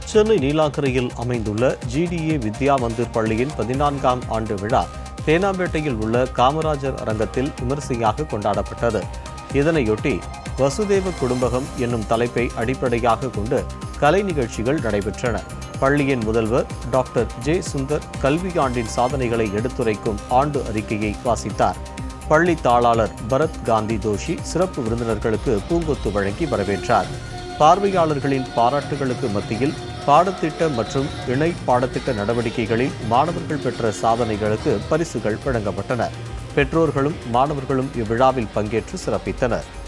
சென்னை நீலாங்கரையில் அமைந்துள்ள ஜிடிஏ வித்யா மந்திர் பள்ளியின் பதினான்காம் ஆண்டு விழா தேனாம்பேட்டையில் உள்ள காமராஜர் அரங்கத்தில் விமரிசையாக கொண்டாடப்பட்டது இதனையொட்டி வசுதேவ குடும்பகம் என்னும் தலைப்பை அடிப்படையாக கொண்டு கலை நிகழ்ச்சிகள் நடைபெற்றன பள்ளியின் முதல்வர் டாக்டர் ஜே சுந்தர் கல்வியாண்டின் சாதனைகளை எடுத்துரைக்கும் ஆண்டு அறிக்கையை வாசித்தார் பள்ளி தாளாளர் பரத் காந்தி தோஷி சிறப்பு விருந்தினர்களுக்கு பூங்கொத்து வழங்கி வரவேற்றார் பார்வையாளர்களின் பாராட்டுகளுக்கு மத்தியில் பாடத்திட்ட மற்றும் இணை பாடத்திட்ட நடவடிக்கைகளில் மாணவர்கள் பெற்ற சாதனைகளுக்கு பரிசுகள் வழங்கப்பட்டன பெற்றோர்களும் மாணவர்களும் இவ்விழாவில் பங்கேற்று சிறப்பித்தனர்